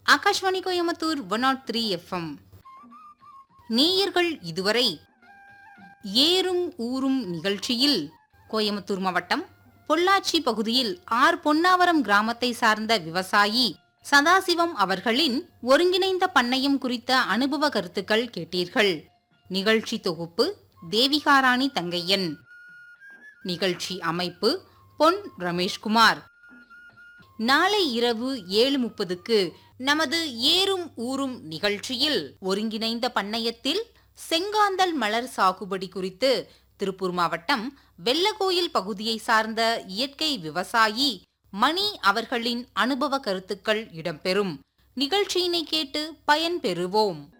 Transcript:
Akashvani Coimbatore one nought three FM நேயர்கள் இதுவரை ஏறும் ஊரும் நிகழ்ச்சியில் கோயம்புத்தூர் மாவட்டம் பொள்ளாச்சி பகுதியில் ஆர் பொன்னாவரம் கிராமத்தை சார்ந்த விவசாயி சதாசிவம் அவர்களின் ஒருங்கிணைந்த பண்ணையம் குறித்த அனுபவ கருத்துக்கள் கேட்டீர்கள் நிகழ்ச்சி தொகுப்பு தேவிகாராணி தங்கையன் நிகழ்ச்சி அமைப்பு பொன் ரமேஷ்குமார் நாளை இரவு ஏழு முப்பதுக்கு நமது ஏறும் ஊரும் நிகழ்ச்சியில் ஒருங்கிணைந்த பண்ணையத்தில் செங்காந்தல் மலர் சாகுபடி குறித்து திருப்பூர் மாவட்டம் வெள்ளகோயில் பகுதியை சார்ந்த இயற்கை விவசாயி மணி அவர்களின் அனுபவ கருத்துக்கள் இடம்பெறும் நிகழ்ச்சியினை கேட்டு பயன்பெறுவோம்